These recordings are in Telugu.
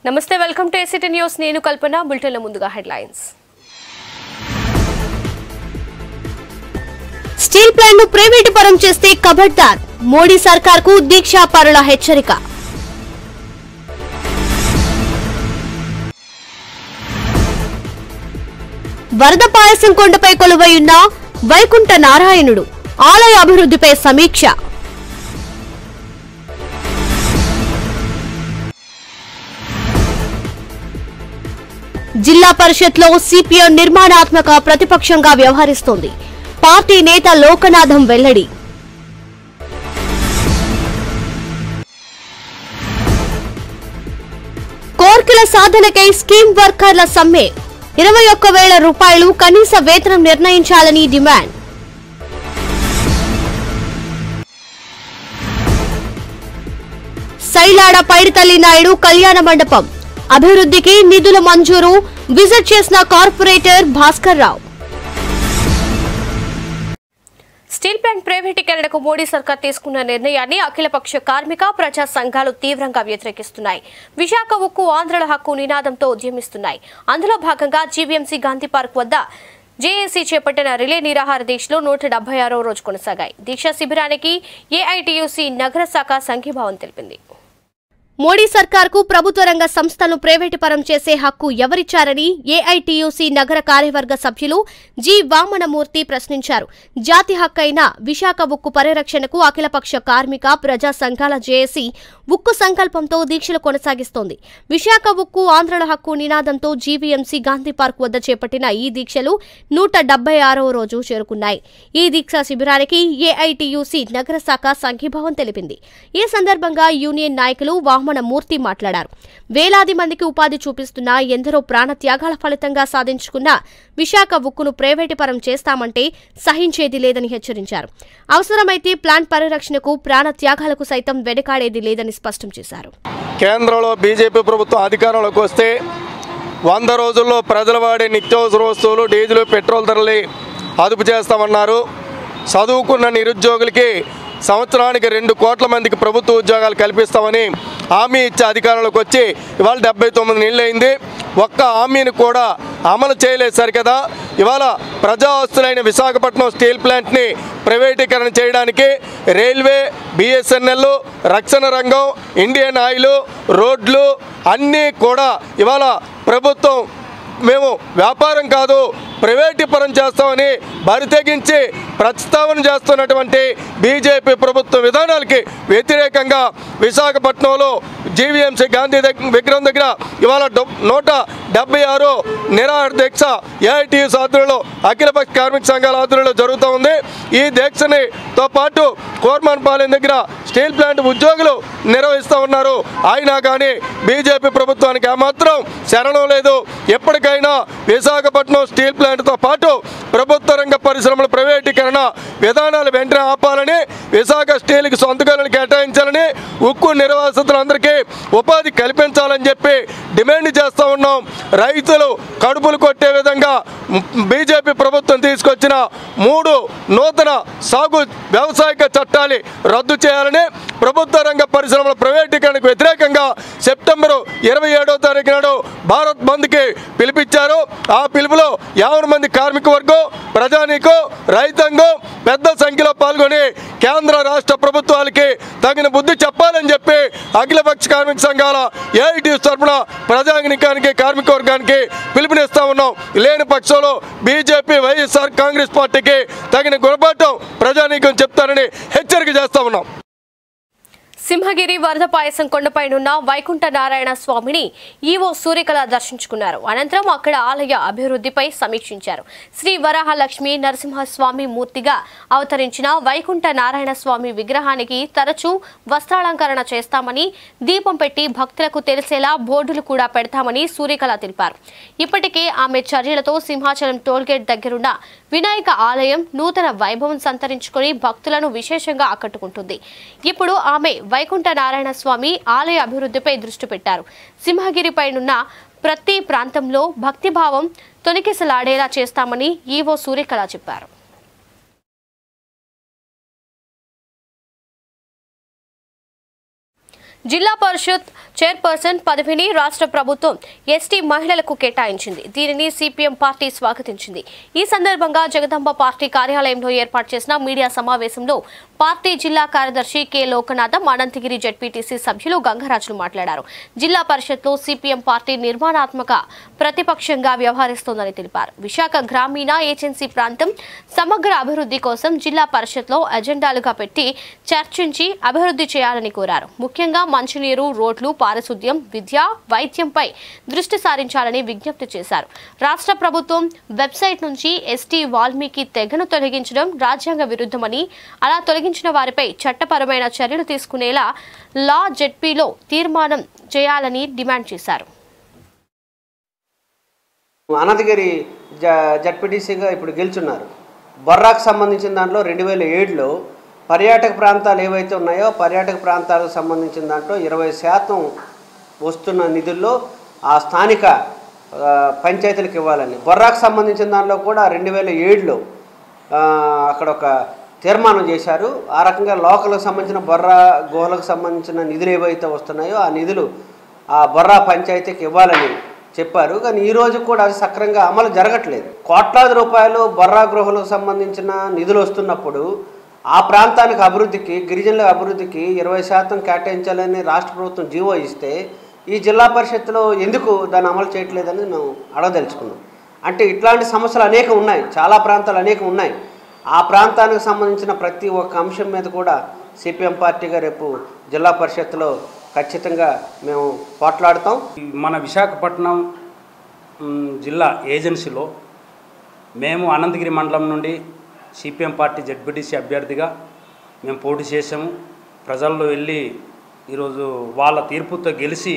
నమస్తే వెల్కమ్ టు ఎసిటీ న్యూస్ నేను కల్పన బులెటిన్ల ముందుగా హెడ్లైన్స్ స్టీల్ ప్లాంట్ ను ప్రైవేటు పరం చేస్తే కబడ్దార్ మోడీ సర్కార్ కు దీక్షాపరుల హెచ్చరిక వరద పాయసం కొండపై కొలువై ఉన్న వైకుంఠ నారాయణుడు ఆలయ అభివృద్ధిపై సమీక్ష జిల్లా పరిషత్లో సిపిఎం నిర్మాణాత్మక ప్రతిపక్షంగా వ్యవహరిస్తోంది పార్టీ నేత లోకనాథం వెల్లడి కోర్కెల సాధనకై స్కీమ్ వర్కర్ల సమ్మె ఇరవై ఒక్క వేల రూపాయలు కనీస వేతనం నిర్ణయించాలని డిమాండ్ సైలాడ పైడితల్లి నాయుడు కళ్యాణ మండపం అభివృద్ధికి నిధుల మంజూరు విజిట్ చేసిన corporator Bhaskar Rao steel plant ప్రైవేటీకరణకు మోడీ సర్కార్ తీసుకున్న నిర్ణయాన్ని అఖిలపక్ష కార్మిక ప్రజా సంఘాలు తీవ్రంగా వ్యతిరేకిస్తున్నాయి విశాఖ ఉక్కు ఆంధ్రుల హక్కు నినాదంతో ఉద్యమిస్తున్నాయి అందులో భాగంగా జీవీఎంసీ గాంధీ పార్క్ వద్ద జేఏసీ చేపట్టిన రిలే నిరాహార దీక్షలు నూట డెబ్బై ఆరో రోజు కొనసాగాయి దీక్షా శిబిరానికి ఏఐటీయూసీ నగర శాఖ సంఘీభావం తెలిపింది మోడీ సర్కార్కు ప్రభుత్వ రంగ సంస్థలను ప్రైవేటు పరం చేసే హక్కు ఎవరిచ్చారని ఏఐటీయూసీ నగర కార్యవర్గ సభ్యులు జి వామనమూర్తి ప్రశ్నించారు జాతి హక్కు అయిన విశాఖ ఉక్కు పరిరక్షణకు అఖిలపక్ష కార్మిక ప్రజా సంఘాల జేఏసీ ఉక్కు సంకల్పంతో దీక్షలు కొనసాగిస్తోంది విశాఖ ఉక్కు ఆంధ్రుల హక్కు నినాదంతో జీవీఎంసీ గాంధీ పార్క్ వద్ద చేపట్టిన ఈ దీక్షలు నూట డెబ్బై ఆరవ రోజు చేరుకున్నాయి ఈ దీక్షా శిబిరానికి ఏఐటీయూసీ నగర శాఖ సంఘీభావం తెలిపింది ఈ సందర్భంగా యూనియన్ నాయకులు వామన మూర్తి మాట్లాడారు వేలాది మందికి ఉపాధి చూపిస్తున్న ఎందరో ప్రాణత్యాగాల ఫలితంగా సాధించుకున్న విశాఖ ఉక్కును ప్రైవేటు పరం చేస్తామంటే సహించేది లేదని హెచ్చరించారు అవసరమైతే ప్లాంట్ పరిరక్షణకు ప్రాణత్యాగాలకు సైతం వెనకాడేది లేదని స్పష్టం చేశారు కేంద్రంలో బీజేపీ ప్రభుత్వం అధికారంలోకి వస్తే వంద రోజుల్లో ప్రజలు వాడే నిత్యావసర వస్తువులు డీజిల్ పెట్రోల్ ధరలు అదుపు చేస్తామన్నారు చదువుకున్న నిరుద్యోగులకి సంవత్సరానికి రెండు కోట్ల మందికి ప్రభుత్వ ఉద్యోగాలు కల్పిస్తామని హామీ ఇచ్చే అధికారంలోకి వచ్చి ఇవాళ డెబ్బై తొమ్మిది నెలలు అయింది ఒక్క హామీని కూడా అమలు చేయలేదు సరికదా ఇవాళ ప్రజా ఆస్తులైన విశాఖపట్నం స్టీల్ ప్లాంట్ని ప్రైవేటీకరణ చేయడానికి రైల్వే బిఎస్ఎన్ఎల్ రక్షణ రంగం ఇండియన్ ఆయిల్ రోడ్లు అన్నీ కూడా ఇవాళ ప్రభుత్వం మేము వ్యాపారం కాదు ప్రైవేటీకరణ చేస్తామని బరితెగించి ప్రస్తావన చేస్తున్నటువంటి బీజేపీ ప్రభుత్వ విధానాలకి వ్యతిరేకంగా విశాఖపట్నంలో జీవీఎంసీ గాంధీ దగ్గ- విగ్రహం దగ్గర ఇవాళ డొ- నూట డెబ్బై ఆరు నిరాహార దీక్ష ఏఐటీయూస్ ఆధ్వర్యంలో అఖిలపక్ష కార్మిక సంఘాల ఆధ్వర్యంలో జరుగుతూ ఉంది ఈ దీక్షని తో పాటు కోర్మాన్పాలెం దగ్గర స్టీల్ ప్లాంట్ ఉద్యోగులు నిర్వహిస్తూ ఉన్నారు అయినా కానీ బీజేపీ ప్రభుత్వానికి ఏమాత్రం శరణం లేదు ఎప్పటికైనా విశాఖపట్నం స్టీల్ ప్లాంట్తో పాటు ప్రభుత్వ రంగ పరిశ్రమల ప్రైవేటీకరణ విధానాలు వెంటనే ఆపాలని విశాఖ స్టీల్కి సొంతకాలను కేటాయించాలని ఉక్కు నిర్వాసితులందరికీ ఉపాధి కల్పించాలని చెప్పి డిమాండ్ చేస్తూ ఉన్నాం రైతులు కడుపులు కొట్టే విధంగా బీజేపీ ప్రభుత్వం తీసుకొచ్చిన మూడు నూతన సాగు వ్యవసాయక చట్టాలు రద్దు చేయాలని ప్రభుత్వ రంగ పరిశ్రమల ప్రైవేటీకరణకు వ్యతిరేకంగా సెప్టెంబరు ఇరవై ఏడో తారీఖు నాడు భారత్ బంద్కి పిలిపించారు ఆ పిలుపులో యాభై మంది కార్మిక వర్గం ప్రజానీకం రైతాంగం పెద్ద సంఖ్యలో పాల్గొని కేంద్ర రాష్ట్ర ప్రభుత్వాలకి తగిన బుద్ధి చెప్పాలని చెప్పి అఖిలపక్ష కార్మిక సంఘాల ఏఐటీ తరఫున ప్రజానికానికి కార్మిక వర్గానికి పిలుపునిస్తా ఉన్నాం లేని పక్షంలో బీజేపీ వైఎస్ఆర్ కాంగ్రెస్ పార్టీకి తగిన గుణపాఠం ప్రజానీకం చెప్తారని హెచ్చరిక చేస్తా ఉన్నాం సింహగిరి వరద పాయసం కొండపైనున్న వైకుంఠ నారాయణ స్వామిని ఈవో సూర్యకళ దర్శించుకున్నారు అనంతరం అక్కడ ఆలయ అభివృద్ధిపై సమీక్షించారు శ్రీ వరాహలక్ష్మి నరసింహస్వామి మూర్తిగా అవతరించిన వైకుంఠ నారాయణ స్వామి విగ్రహానికి తరచూ వస్త్రాలంకరణ చేస్తామని దీపం పెట్టి భక్తులకు తెలిసేలా బోర్డులు కూడా పెడతామని సూర్యకళ తెలిపారు ఇప్పటికే ఆమె చర్యలతో సింహాచలం టోల్గేట్ దగ్గరున్న వినాయక ఆలయం నూతన వైభవం సంతరించుకొని భక్తులను విశేషంగా ఆకట్టుకుంటుంది ఇప్పుడు ఆమె వైకుంఠ నారాయణ స్వామి ఆలయ అభివృద్ధిపై దృష్టి పెట్టారు సింహగిరిపైనున్న ప్రతి ప్రాంతంలో భక్తిభావం తొనికిసలాడేలా చేస్తామని ఈవో సూర్యకళ చెప్పారు జిల్లా పరిషత్ చైర్పర్సన్ పదవిని రాష్ట్ర ప్రభుత్వం ఎస్టీ మహిళలకు కేటాయించింది దీనిని సిపిఎం పార్టీ స్వాగతించింది ఈ సందర్భంగా జగదంబ పార్టీ కార్యాలయంలో ఏర్పాటు చేసిన మీడియా సమావేశంలో పార్టీ జిల్లా కార్యదర్శి కె లోకనాథం అనంతగిరి జడ్పీటీసీ సభ్యులు గంగరాజులు మాట్లాడారు జిల్లా పరిషత్లో సిపిఎం పార్టీ నిర్మాణాత్మక ప్రతిపక్షంగా వ్యవహరిస్తోందని తెలిపారు విశాఖ గ్రామీణ ఏజెన్సీ ప్రాంతం సమగ్ర అభివృద్ధి కోసం జిల్లా పరిషత్లో ఎజెండాలుగా పెట్టి చర్చించి అభివృద్ధి చేయాలని కోరారు ముఖ్యంగా మంచినీరు రోడ్లు పారిశుద్ధ్యం విద్య వైద్యంపై దృష్టి సారించాలని విజ్ఞప్తి చేశారు రాష్ట్ర ప్రభుత్వం వెబ్సైట్ నుంచి ఎస్టీ వాల్మీకి తెగను తొలగించడం రాజ్యాంగ విరుద్ధమని అలా తొలగించిన వారిపై చట్టపరమైన చర్యలు తీసుకునేలా లా జెడ్పీలో తీర్మానం చేయాలని డిమాండ్ చేశారు అనంతగిరి జ జడ్పీటీసీగా ఇప్పుడు గెలుచున్నారు బొర్రాకు సంబంధించిన దాంట్లో రెండు వేల ఏడులో పర్యాటక ప్రాంతాలు ఏవైతే ఉన్నాయో పర్యాటక ప్రాంతాలకు సంబంధించిన దాంట్లో ఇరవై శాతం వస్తున్న నిధుల్లో ఆ స్థానిక ఆ, పంచాయతీలకు ఇవ్వాలని బొర్రాకు సంబంధించిన దాంట్లో కూడా రెండు వేల ఏడులో అక్కడ ఒక తీర్మానం చేశారు ఆ రకంగా లోకల్కి సంబంధించిన బొర్రా గుహలకు సంబంధించిన నిధులు ఏవైతే వస్తున్నాయో ఆ నిధులు ఆ బొర్రా పంచాయతీకి ఇవ్వాలని చెప్పారు కానీ ఈ రోజు కూడా అది సక్రంగా అమలు జరగట్లేదు కోట్లాది రూపాయలు బొర్రా గృహలకు సంబంధించిన నిధులు వస్తున్నప్పుడు ఆ ప్రాంతానికి అభివృద్ధికి గిరిజనుల అభివృద్ధికి ఇరవై శాతం కేటాయించాలని రాష్ట్ర ప్రభుత్వం జీవో ఇస్తే ఈ జిల్లా పరిషత్తులో ఎందుకు దాన్ని అమలు చేయట్లేదని మేము అడగదలుచుకున్నాం అంటే ఇట్లాంటి సమస్యలు అనేకం ఉన్నాయి చాలా ప్రాంతాలు అనేకం ఉన్నాయి ఆ ప్రాంతానికి సంబంధించిన ప్రతి ఒక్క అంశం మీద కూడా సిపిఎం పార్టీగా రేపు జిల్లా పరిషత్తులో ఖచ్చితంగా మేము పోట్లాడతాం మన విశాఖపట్నం మ్, జిల్లా ఏజెన్సీలో మేము అనంతగిరి మండలం నుండి సిపిఎం పార్టీ జడ్పీటీసీ అభ్యర్థిగా మేము పోటీ చేసాము ప్రజల్లో వెళ్ళి ఈరోజు వాళ్ళ తీర్పుతో గెలిచి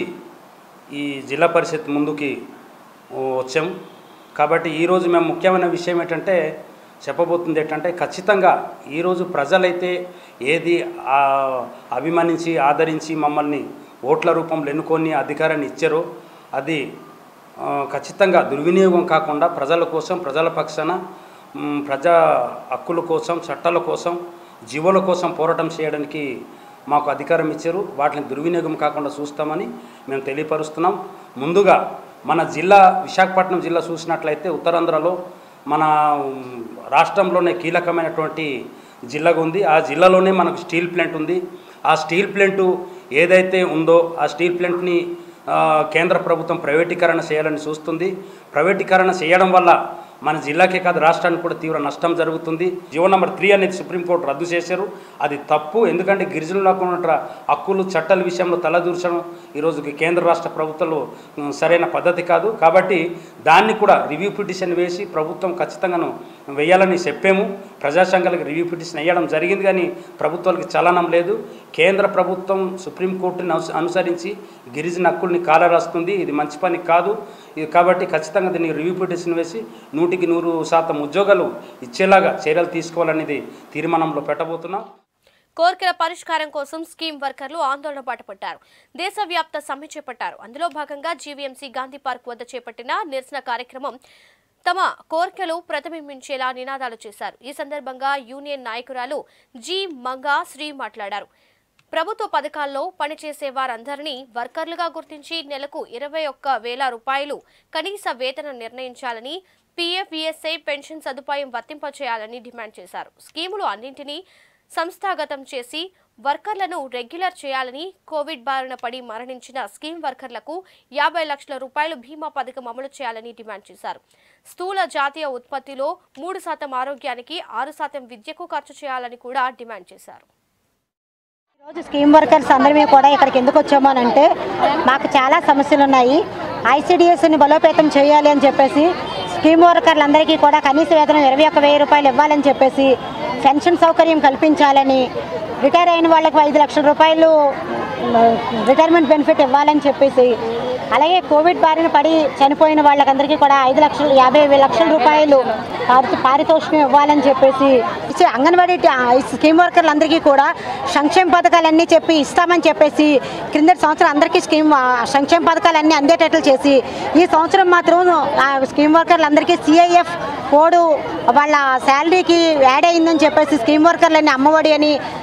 ఈ జిల్లా పరిషత్ ముందుకి ఓ, వచ్చాము కాబట్టి ఈరోజు మేము ముఖ్యమైన విషయం ఏంటంటే చెప్పబోతుంది ఏంటంటే ఖచ్చితంగా ఈరోజు ప్రజలైతే ఏది ఆ, అభిమానించి ఆదరించి మమ్మల్ని ఓట్ల రూపంలో ఎన్నుకొని అధికారాన్ని ఇచ్చారో అది ఆ, ఖచ్చితంగా దుర్వినియోగం కాకుండా ప్రజల కోసం ప్రజల పక్షాన మ్, ప్రజా హక్కుల కోసం చట్టాల కోసం జీవుల కోసం పోరాటం చేయడానికి మాకు అధికారం ఇచ్చారు వాటిని దుర్వినియోగం కాకుండా చూస్తామని మేము తెలియపరుస్తున్నాం ముందుగా మన జిల్లా విశాఖపట్నం జిల్లా చూసినట్లయితే ఉత్తరాంధ్రలో మన మ్, రాష్ట్రంలోనే కీలకమైనటువంటి జిల్లాగా ఉంది ఆ జిల్లాలోనే మనకు స్టీల్ ప్లాంట్ ఉంది ఆ స్టీల్ ప్లాంటు ఏదైతే ఉందో ఆ స్టీల్ ప్లాంట్ని ఆ, కేంద్ర ప్రభుత్వం ప్రైవేటీకరణ చేయాలని చూస్తుంది ప్రైవేటీకరణ చేయడం వల్ల మన జిల్లాకే కాదు రాష్ట్రానికి కూడా తీవ్ర నష్టం జరుగుతుంది జీవో నెంబర్ త్రీ అనేది సుప్రీంకోర్టు రద్దు చేశారు అది తప్పు ఎందుకంటే గిరిజనులకు ఉన్న హక్కులు చట్టాల విషయంలో తలదూర్చడం ఈరోజు కేంద్ర రాష్ట్ర ప్రభుత్వాలు ఉమ్, సరైన పద్ధతి కాదు కాబట్టి దాన్ని కూడా రివ్యూ పిటిషన్ వేసి ప్రభుత్వం ఖచ్చితంగాను వేయాలని చెప్పాము ప్రజా సంఘాలకు రివ్యూ పిటిషన్ వేయడం జరిగింది కానీ ప్రభుత్వాలకు చలనం లేదు కేంద్ర ప్రభుత్వం సుప్రీంకోర్టుని అను- అనుసరించి గిరిజన హక్కుల్ని కాలరాస్తుంది ఇది మంచి పని కాదు ఇది కాబట్టి ఖచ్చితంగా దీన్ని రివ్యూ పిటిషన్ వేసి నూటికి నూరు శాతం ఉద్యోగాలు ఇచ్చేలాగా చర్యలు తీసుకోవాలనేది తీర్మానంలో పెట్టబోతున్నాం కోరికల పరిష్కారం కోసం స్కీమ్ వర్కర్లు ఆందోళన బాటపట్టారు దేశవ్యాప్త సమ్మె చేపట్టారు అందులో భాగంగా జీవీఎంసీ గాంధీ పార్క్ వద్ద చేపట్టిన నిరసన కార్యక్రమం తమ కోరికలు ప్రతిబింబించేలా నినాదాలు చేశారు ఈ సందర్భంగా యూనియన్ నాయకురాలు జి మంగా శ్రీ మాట్లాడారు ప్రభుత్వ పథకాల్లో పనిచేసే వారందరినీ వర్కర్లుగా గుర్తించి నెలకు ఇరవై ఒక్క వేల రూపాయలు కనీస వేతనం నిర్ణయించాలని పీఎఫ్ ఈఎస్ఐ పెన్షన్ సదుపాయం వర్తింపచేయాలని డిమాండ్ చేశారు స్కీములు అన్నింటినీ సంస్థాగతం చేసి వర్కర్లను రెగ్యులర్ చేయాలని కోవిడ్ బారిన పడి మరణించిన స్కీమ్ వర్కర్లకు యాభై లక్షల రూపాయలు బీమా పథకం అమలు చేయాలని డిమాండ్ చేశారు స్థూల జాతీయ ఉత్పత్తిలో మూడు శాతం ఆరోగ్యానికి ఆరు శాతం విద్యకు ఖర్చు చేయాలని కూడా డిమాండ్ చేశారు రోజు స్కీమ్ వర్కర్స్ అందరిమీ కూడా ఇక్కడికి ఎందుకు వచ్చాము అని అంటే మాకు చాలా సమస్యలు ఉన్నాయి ఐసీడీఎస్ని బలోపేతం చేయాలి అని చెప్పేసి స్కీమ్ వర్కర్లందరికీ కూడా కనీస వేతనం ఇరవై ఒక్క వెయ్యి రూపాయలు ఇవ్వాలని చెప్పేసి పెన్షన్ సౌకర్యం కల్పించాలని రిటైర్ అయిన వాళ్ళకి ఐదు లక్షల రూపాయలు రిటైర్మెంట్ బెనిఫిట్ ఇవ్వాలని చెప్పేసి అలాగే కోవిడ్ బారిన పడి చనిపోయిన వాళ్ళకందరికీ కూడా ఐదు లక్షలు యాభై వేల లక్షల రూపాయలు పారి- పారితోషికం ఇవ్వాలని చెప్పేసి ఇచ్చే అంగన్వాడీ ట- ఈ స్కీమ్ వర్కర్లందరికీ కూడా సంక్షేమ పథకాలన్నీ చెప్పి ఇస్తామని చెప్పేసి క్రింద సంవత్సరం అందరికీ స్కీమ్ ఆ, సంక్షేమ పథకాలన్నీ అందేటట్లు చేసి ఈ సంవత్సరం మాత్రం ఆ స్కీమ్ వర్కర్లందరికీ సిఐఎఫ్ కోడ్ వాళ్ళ శాలరీకి యాడ్ అయిందని చెప్పేసి స్కీమ్ వర్కర్లని అమ్మఒడి అని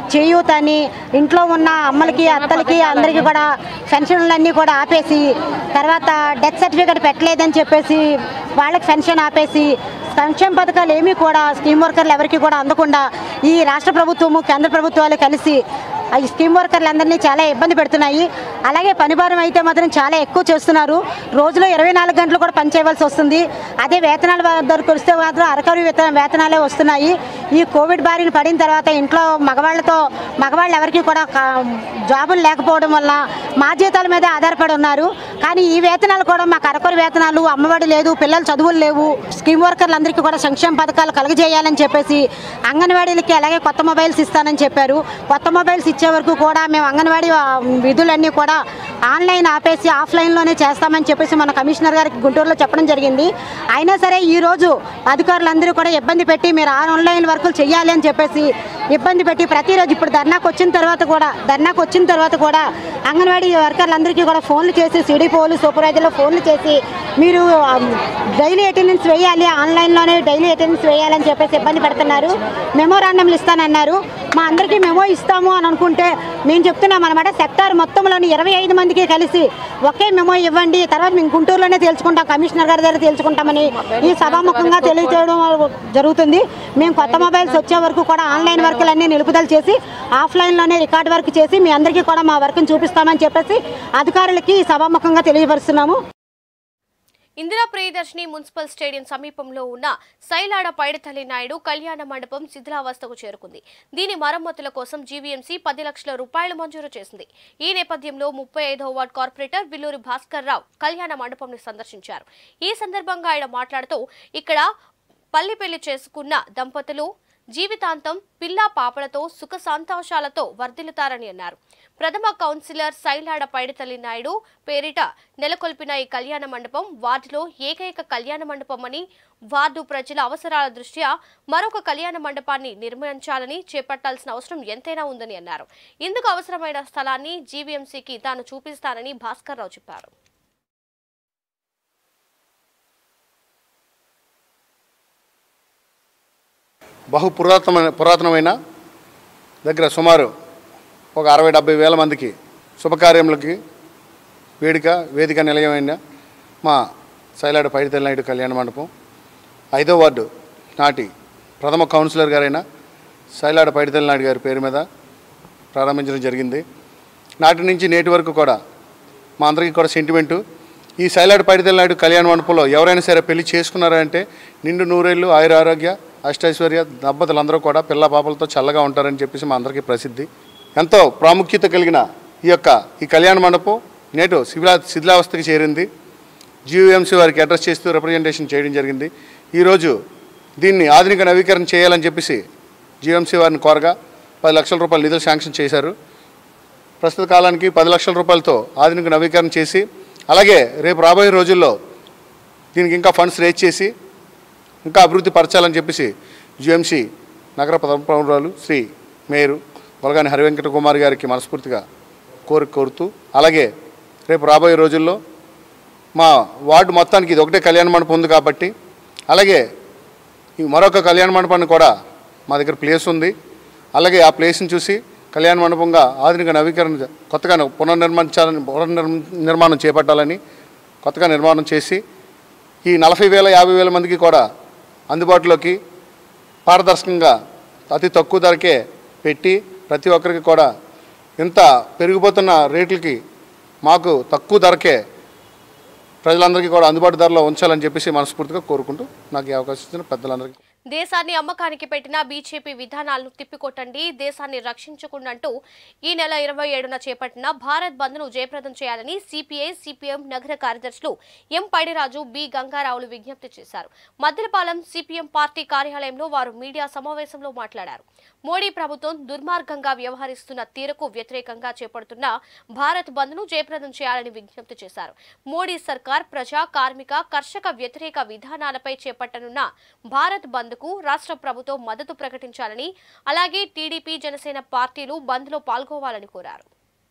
చేయూత అని ఇంట్లో ఉన్న అమ్మలకి అత్తలకి అందరికీ కూడా పెన్షన్లన్నీ కూడా ఆపేసి తర్వాత డెత్ సర్టిఫికేట్ పెట్టలేదని చెప్పేసి వాళ్ళకి పెన్షన్ ఆపేసి సంక్షేమ పథకాలు ఏమీ కూడా స్కీమ్ వర్కర్లు ఎవరికి కూడా అందకుండా ఈ రాష్ట్ర ప్రభుత్వము కేంద్ర ప్రభుత్వాలు కలిసి ఈ స్కీమ్ వర్కర్లు అందరినీ చాలా ఇబ్బంది పెడుతున్నాయి అలాగే పనిభారం అయితే మాత్రం చాలా ఎక్కువ చేస్తున్నారు రోజులో ఇరవై నాలుగు గంటలు కూడా పని చేయవలసి వస్తుంది అదే వేతనాల దగ్గరకు వస్తే మాత్రం అరకరు వేతన వేతనాలే వస్తున్నాయి ఈ కోవిడ్ బారిన పడిన తర్వాత ఇంట్లో మగవాళ్ళతో మగవాళ్ళు ఎవరికి కూడా కా- జాబులు లేకపోవడం వల్ల మా జీతాల మీద ఆధారపడి ఉన్నారు కానీ ఈ వేతనాలు కూడా మాకు అరకొర వేతనాలు అమ్మఒడి లేదు పిల్లల చదువులు లేవు స్కీమ్ వర్కర్లందరికీ కూడా సంక్షేమ పథకాలు కలుగజేయాలని చెప్పేసి అంగన్వాడీలకి అలాగే కొత్త మొబైల్స్ ఇస్తానని చెప్పారు కొత్త మొబైల్స్ ఇచ్చే వరకు కూడా మేము అంగన్వాడీ ఆ, విధులన్నీ కూడా ఆన్లైన్ ఆపేసి ఆఫ్లైన్లోనే చేస్తామని చెప్పేసి మన కమిషనర్ గారికి గుంటూరులో చెప్పడం జరిగింది అయినా సరే ఈ రోజు అధికారులందరూ కూడా ఇబ్బంది పెట్టి మీరు ఆన్లైన్ వర్కులు చేయాలి అని చెప్పేసి ఇబ్బంది పెట్టి ప్రతిరోజు ఇప్పుడు ధర్నాకు వచ్చిన తర్వాత కూడా ధర్నాకు వచ్చిన తర్వాత కూడా అంగన్వాడీ వర్కర్లందరికీ కూడా ఫోన్లు చేసి సిడిపోలు సూపర్వైజర్లు ఫోన్లు చేసి మీరు డైలీ అటెండెన్స్ వేయాలి ఆన్లైన్లోనే డైలీ అటెండెన్స్ వేయాలని చెప్పేసి ఇబ్బంది పెడుతున్నారు మెమోరాండంలు ఇస్తానన్నారు మా అందరికీ మెమో ఇస్తాము అని అనుకుంటే మేము చెప్తున్నాం అనమాట సెక్టార్ మొత్తంలోని ఇరవై ఐదు మందికి కలిసి ఒకే మెమో ఇవ్వండి తర్వాత మేము గుంటూరులోనే తేల్చుకుంటాం కమిషనర్ గారి దగ్గర తేల్చుకుంటామని ఈ సభాముఖంగా తెలియజేయడం జరుగుతుంది మేము కొత్త మొబైల్స్ వచ్చే వరకు కూడా ఆన్లైన్ వర్కులన్నీ నిలుపుదల చేసి ఆఫ్లైన్లోనే రికార్డ్ వర్క్ చేసి మీ అందరికీ కూడా మా వర్క్ని చూపిస్తామని చెప్పేసి అధికారులకి ఈ సభాముఖంగా తెలియపరుస్తున్నాము ఇందిరా ప్రియదర్శిని మున్సిపల్ స్టేడియం సమీపంలో ఉన్న సైలాడ పైడితల్లి నాయుడు కళ్యాణ మండపం శిథిలావస్థకు చేరుకుంది దీని మరమ్మతుల కోసం జీవీఎంసీ పది లక్షల రూపాయలు మంజూరు చేసింది ఈ నేపథ్యంలో ముప్పై ఐదవ వార్డ్ కార్పొరేటర్ విల్లూరి భాస్కర్ రావు కళ్యాణ మండపంని సందర్శించారు ఈ సందర్భంగా ఆయన మాట్లాడుతూ ఇక్కడ పల్లి పెళ్లి చేసుకున్న దంపతులు జీవితాంతం పిల్లా పాపలతో సుఖ సంతోషాలతో వర్ధిల్లుతారని అన్నారు ప్రథమ కౌన్సిలర్ సైలాడ పైడితల్లి నాయుడు పేరిట నెలకొల్పిన ఈ కళ్యాణ మండపం వార్డులో ఏకైక కళ్యాణ మండపం అని వార్డు ప్రజల అవసరాల దృష్ట్యా మరొక కళ్యాణ మండపాన్ని నిర్మించాలని చేపట్టాల్సిన అవసరం ఎంతైనా ఉందని అన్నారు ఇందుకు అవసరమైన స్థలాన్ని జీవీఎంసీకి తాను చూపిస్తానని భాస్కర్ రావు చెప్పారు బహు పురాతనమైన పురాతనమైన దగ్గర సుమారు ఒక అరవై డెబ్బై వేల మందికి శుభకార్యములకి వేదిక వేదిక నిలయమైన మా సైలాడ పైడితల్లి నాయుడు కళ్యాణ మండపం ఐదో వార్డు నాటి ప్రథమ కౌన్సిలర్ గారైన సైలాడ పైడితల్లి నాయుడు గారి పేరు మీద ప్రారంభించడం జరిగింది నాటి నుంచి నేటి వరకు కూడా మా అందరికీ కూడా సెంటిమెంటు ఈ సైలాడ పైడితల్లి నాయుడు కళ్యాణ మండపంలో ఎవరైనా సరే పెళ్లి చేసుకున్నారంటే నిండు నూరేళ్ళు ఆయుర ఆరోగ్య అష్టైశ్వర్య దంపతులందరూ కూడా పిల్ల పాపలతో చల్లగా ఉంటారని చెప్పేసి మా అందరికీ ప్రసిద్ధి ఎంతో ప్రాముఖ్యత కలిగిన ఈ యొక్క ఈ కళ్యాణ మండపం నేటు శిథిలా శిథిలావస్థకి చేరింది జీవీఎంసీ వారికి అడ్రస్ చేస్తూ రిప్రజెంటేషన్ చేయడం జరిగింది ఈరోజు దీన్ని ఆధునిక నవీకరణ చేయాలని చెప్పేసి జీవీఎంసీ వారిని కోరగా పది లక్షల రూపాయలు నిధులు శాంక్షన్ చేశారు ప్రస్తుత కాలానికి పది లక్షల రూపాయలతో ఆధునిక నవీకరణ చేసి అలాగే రేపు రాబోయే రోజుల్లో దీనికి ఇంకా ఫండ్స్ రేజ్ చేసి ఇంకా అభివృద్ధి పరచాలని చెప్పేసి జిఎంసి నగర పౌరురాలు శ్రీ మేయరు వలగాని హరివెంకట కుమార్ గారికి మనస్ఫూర్తిగా కోరిక కోరుతూ అలాగే రేపు రాబోయే రోజుల్లో మా వార్డు మొత్తానికి ఇది ఒకటే కళ్యాణ మండపం ఉంది కాబట్టి అలాగే ఈ మరొక కళ్యాణ మండపాన్ని కూడా మా దగ్గర ప్లేస్ ఉంది అలాగే ఆ ప్లేస్ని చూసి కళ్యాణ మండపంగా ఆధునిక నవీకరణ కొత్తగా పునర్నిర్మించాలని పునర్నిర్మాణం చేపట్టాలని కొత్తగా నిర్మాణం చేసి ఈ నలభై వేల యాభై వేల మందికి కూడా అందుబాటులోకి పారదర్శకంగా అతి తక్కువ ధరకే పెట్టి ప్రతి ఒక్కరికి కూడా ఇంత పెరిగిపోతున్న రేట్లకి మాకు తక్కువ ధరకే ప్రజలందరికీ కూడా అందుబాటు ధరలో ఉంచాలని చెప్పేసి మనస్ఫూర్తిగా కోరుకుంటూ నాకు ఈ అవకాశం ఇచ్చిన పెద్దలందరికీ దేశాన్ని అమ్మకానికి పెట్టిన బీజేపీ విధానాలను తిప్పికొట్టండి దేశాన్ని రక్షించుకుండంటూ ఈ నెల ఇరవై ఏడున చేపట్టిన భారత్ బంద్ ను జయప్రదం చేయాలని సిపిఐ సిపిఎం నగర కార్యదర్శులు ఎం పైడిరాజు బి గంగారావులు విజ్ఞప్తి చేశారు మద్దెలపాలెం సిపిఎం పార్టీ కార్యాలయంలో వారు మీడియా సమావేశంలో మాట్లాడారు మోడీ ప్రభుత్వం దుర్మార్గంగా వ్యవహరిస్తున్న తీరుకు వ్యతిరేకంగా చేపడుతున్న భారత్ బంద్ ను జయప్రదం చేయాలని విజ్ఞప్తి చేశారు మోడీ సర్కార్ ప్రజా కార్మిక కర్షక వ్యతిరేక విధానాలపై చేపట్టనున్న భారత్ బంద్ కు రాష్ట్ర ప్రభుత్వం మద్దతు ప్రకటించాలని అలాగే టీడీపీ జనసేన పార్టీలు బంద్ లో పాల్గొవాలని కోరారు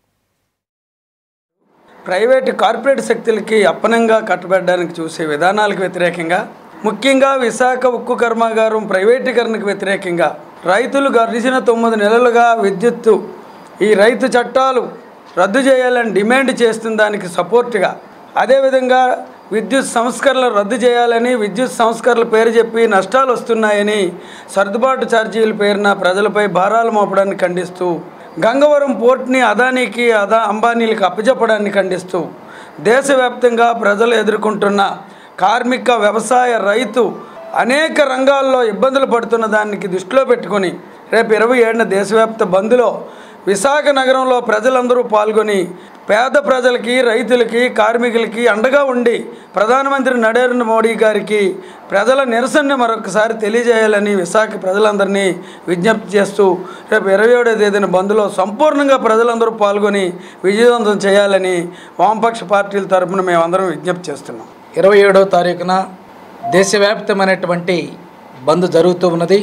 ప్రైవేటు కార్పొరేట్ శక్తులకి అప్పనంగా కట్టబెట్టడానికి చూసే విధానాలకు వ్యతిరేకంగా ముఖ్యంగా విశాఖ ఉక్కు కర్మాగారం ప్రైవేటీకరణకు వ్యతిరేకంగా రైతులు గడిచిన తొమ్మిది నెలలుగా విద్యుత్తు ఈ రైతు చట్టాలు రద్దు చేయాలని డిమాండ్ చేస్తున్న దానికి సపోర్ట్గా అదేవిధంగా విద్యుత్ సంస్కరణలు రద్దు చేయాలని విద్యుత్ సంస్కరణల పేరు చెప్పి నష్టాలు వస్తున్నాయని సర్దుబాటు ఛార్జీల పేరున ప్రజలపై భారాలు మోపడాన్ని ఖండిస్తూ గంగవరం పోర్ట్ని అదానీకి అదా అంబానీలకు అప్పచెప్పడాన్ని ఖండిస్తూ దేశవ్యాప్తంగా ప్రజలు ఎదుర్కొంటున్న కార్మిక వ్యవసాయ రైతు అనేక రంగాల్లో ఇబ్బందులు పడుతున్న దానికి దృష్టిలో పెట్టుకొని రేపు ఇరవై ఏడున దేశవ్యాప్త బంద్లో విశాఖ నగరంలో ప్రజలందరూ పాల్గొని పేద ప్రజలకి రైతులకి కార్మికులకి అండగా ఉండి ప్రధానమంత్రి నరేంద్ర మోడీ గారికి ప్రజల నిరసనని మరొకసారి తెలియజేయాలని విశాఖ ప్రజలందరినీ విజ్ఞప్తి చేస్తూ రేపు ఇరవై ఏడో తేదీన బంద్లో సంపూర్ణంగా ప్రజలందరూ పాల్గొని విజయవంతం చేయాలని వామపక్ష పార్టీల తరపున మేమందరం విజ్ఞప్తి చేస్తున్నాం ఇరవై ఏడవ తారీఖున దేశవ్యాప్తమైనటువంటి బంద్ జరుగుతూ ఉన్నది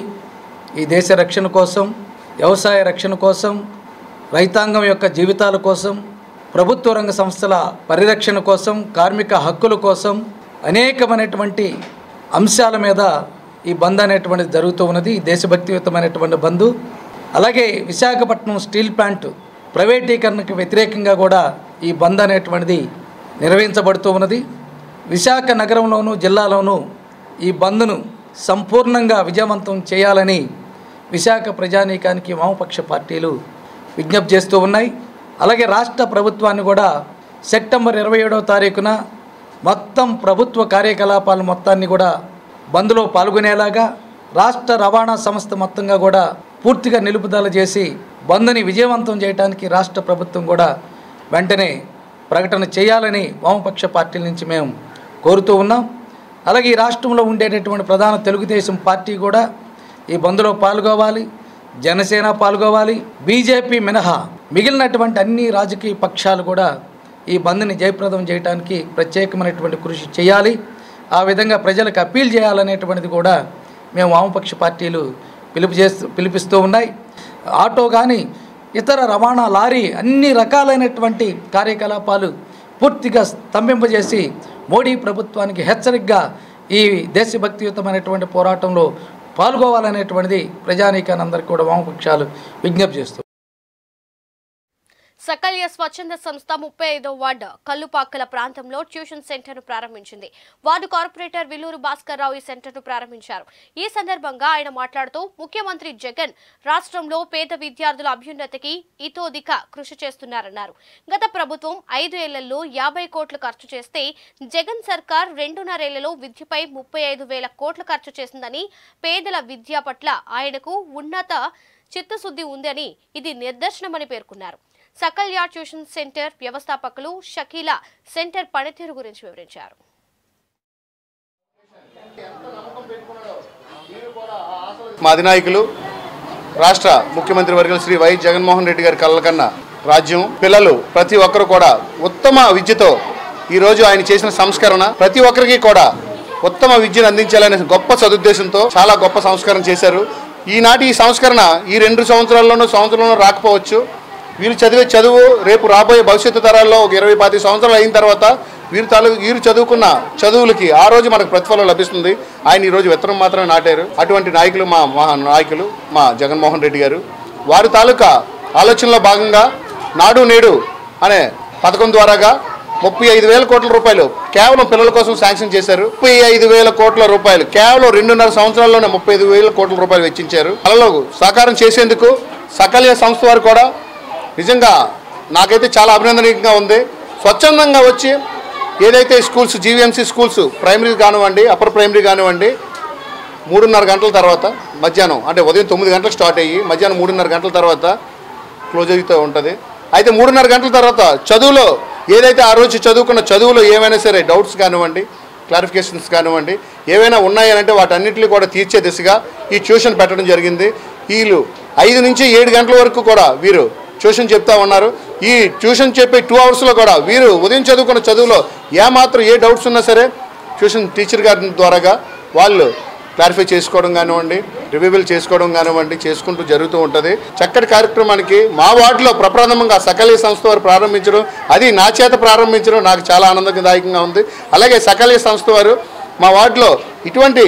ఈ దేశ రక్షణ కోసం వ్యవసాయ రక్షణ కోసం రైతాంగం యొక్క జీవితాల కోసం ప్రభుత్వ రంగ సంస్థల పరిరక్షణ కోసం కార్మిక హక్కుల కోసం అనేకమైనటువంటి అంశాల మీద ఈ బంద్ అనేటువంటిది జరుగుతూ ఉన్నది ఈ దేశభక్తియుతమైనటువంటి బంద్ అలాగే విశాఖపట్నం స్టీల్ ప్లాంట్ ప్రైవేటీకరణకు వ్యతిరేకంగా కూడా ఈ బంద్ అనేటువంటిది నిర్వహించబడుతూ ఉన్నది విశాఖ నగరంలోను జిల్లాలోనూ ఈ బంద్ను సంపూర్ణంగా విజయవంతం చేయాలని విశాఖ ప్రజానీకానికి వామపక్ష పార్టీలు విజ్ఞప్తి చేస్తూ ఉన్నాయి అలాగే రాష్ట్ర ప్రభుత్వాన్ని కూడా సెప్టెంబర్ ఇరవై ఏడవ తారీఖున మొత్తం ప్రభుత్వ కార్యకలాపాలు మొత్తాన్ని కూడా బంద్లో పాల్గొనేలాగా రాష్ట్ర రవాణా సంస్థ మొత్తంగా కూడా పూర్తిగా నిలుపుదల చేసి బంద్ని విజయవంతం చేయడానికి రాష్ట్ర ప్రభుత్వం కూడా వెంటనే ప్రకటన చేయాలని వామపక్ష పార్టీల నుంచి మేము కోరుతూ ఉన్నాం అలాగే ఈ రాష్ట్రంలో ఉండేటటువంటి ప్రధాన తెలుగుదేశం పార్టీ కూడా ఈ బంద్లో పాల్గొవాలి జనసేన పాల్గొవాలి బీజేపీ మినహా మిగిలినటువంటి అన్ని రాజకీయ పక్షాలు కూడా ఈ బంద్ని జయప్రదం చేయడానికి ప్రత్యేకమైనటువంటి కృషి చేయాలి ఆ విధంగా ప్రజలకు అప్పీల్ చేయాలనేటువంటిది కూడా మేము వామపక్ష పార్టీలు పిలుపు చేస్తూ పిలిపిస్తూ ఉన్నాయి ఆటో కానీ ఇతర రవాణా లారీ అన్ని రకాలైనటువంటి కార్యకలాపాలు పూర్తిగా స్తంభింపజేసి మోడీ ప్రభుత్వానికి హెచ్చరికగా ఈ దేశభక్తియుతమైనటువంటి పోరాటంలో పాల్గొవాలనేటువంటిది ప్రజానీకాన్ని అందరికీ కూడా వామపక్షాలు విజ్ఞప్తి చేస్తూ సకల్య స్వచ్ఛంద సంస్థ ముప్పై ఐదో వార్డు కల్లుపాక్కల ప్రాంతంలో ట్యూషన్ సెంటర్ ను ప్రారంభించింది వార్డు కార్పొరేటర్ విల్లూరు భాస్కర్ రావు ఈ సెంటర్ ను ప్రారంభించారు ఈ సందర్భంగా ఆయన మాట్లాడుతూ ముఖ్యమంత్రి జగన్ రాష్ట్రంలో పేద విద్యార్థుల అభ్యున్నతికి ఇతోదిక కృషి చేస్తున్నారన్నారు గత ప్రభుత్వం ఐదు ఏళ్లలో యాభై కోట్లు ఖర్చు చేస్తే జగన్ సర్కార్ రెండున్నరేళ్లలో విద్యపై ముప్పై ఐదు వేల కోట్లు ఖర్చు చేసిందని పేదల విద్య పట్ల ఆయనకు ఉన్నత చిత్తశుద్ధి ఉందని ఇది నిదర్శనమని పేర్కొన్నారు సకల్యా ట్యూషన్ సెంటర్ వ్యవస్థాపకులు షకీలా సెంటర్ పనితీరు గురించి వివరించారు మా అధినాయకులు రాష్ట్ర ముఖ్యమంత్రి వర్గం శ్రీ వై జగన్మోహన్ రెడ్డి గారి కళ్ళ కన్నా రాజ్యం పిల్లలు ప్రతి ఒక్కరు కూడా ఉత్తమ విద్యతో ఈరోజు ఆయన చేసిన సంస్కరణ ప్రతి ఒక్కరికి కూడా ఉత్తమ విద్యను అందించాలనే గొప్ప సదుద్దేశంతో చాలా గొప్ప సంస్కరణ చేశారు ఈనాటి ఈ సంస్కరణ ఈ రెండు సంవత్సరాల్లోనూ సంవత్సరంలో రాకపోవచ్చు వీరు చదివే చదువు రేపు రాబోయే భవిష్యత్తు తరాల్లో ఒక ఇరవై పది సంవత్సరాలు అయిన తర్వాత వీరు తాలూ వీరు చదువుకున్న చదువులకి ఆ రోజు మనకు ప్రతిఫలం లభిస్తుంది ఆయన ఈ రోజు విత్తనం మాత్రమే నాటారు అటువంటి నాయకులు మా మా నాయకులు మా జగన్మోహన్ రెడ్డి గారు వారి తాలూకా ఆలోచనలో భాగంగా నాడు నేడు అనే పథకం ద్వారాగా ముప్పై ఐదు వేల కోట్ల రూపాయలు కేవలం పిల్లల కోసం శాంక్షన్ చేశారు ముప్పై ఐదు వేల కోట్ల రూపాయలు కేవలం రెండున్నర సంవత్సరాల్లోనే ముప్పై ఐదు వేల కోట్ల రూపాయలు వెచ్చించారు కళలో సాకారం చేసేందుకు సకల్య సంస్థ వారు కూడా నిజంగా నాకైతే చాలా అభినందనీయంగా ఉంది స్వచ్ఛందంగా వచ్చి ఏదైతే స్కూల్స్ జీవీఎంసీ స్కూల్స్ ప్రైమరీ కానివ్వండి అప్పర్ ప్రైమరీ కానివ్వండి మూడున్నర గంటల తర్వాత మధ్యాహ్నం అంటే ఉదయం తొమ్మిది గంటలకు స్టార్ట్ అయ్యి మధ్యాహ్నం మూడున్నర గంటల తర్వాత క్లోజ్ అవుతూ ఉంటుంది అయితే మూడున్నర గంటల తర్వాత చదువులో ఏదైతే ఆ రోజు చదువుకున్న చదువులో ఏమైనా సరే డౌట్స్ కానివ్వండి క్లారిఫికేషన్స్ కానివ్వండి ఏవైనా ఉన్నాయనంటే వాటన్నిటిని కూడా తీర్చే దిశగా ఈ ట్యూషన్ పెట్టడం జరిగింది వీళ్ళు ఐదు నుంచి ఏడు గంటల వరకు కూడా వీరు ట్యూషన్ చెప్తా ఉన్నారు ఈ ట్యూషన్ చెప్పే టూ అవర్స్లో కూడా వీరు ఉదయం చదువుకున్న చదువులో ఏమాత్రం ఏ డౌట్స్ ఉన్నా సరే ట్యూషన్ టీచర్ గారి ద్వారాగా వాళ్ళు క్లారిఫై చేసుకోవడం కానివ్వండి రివ్యూబుల్ చేసుకోవడం కానివ్వండి చేసుకుంటూ జరుగుతూ ఉంటుంది చక్కటి కార్యక్రమానికి మా వార్డులో ప్రప్రథమంగా సకలీ సంస్థ వారు ప్రారంభించడం అది నా చేత ప్రారంభించడం నాకు చాలా ఆనందదాయకంగా ఉంది అలాగే సకలీ సంస్థ వారు మా వార్డులో ఇటువంటి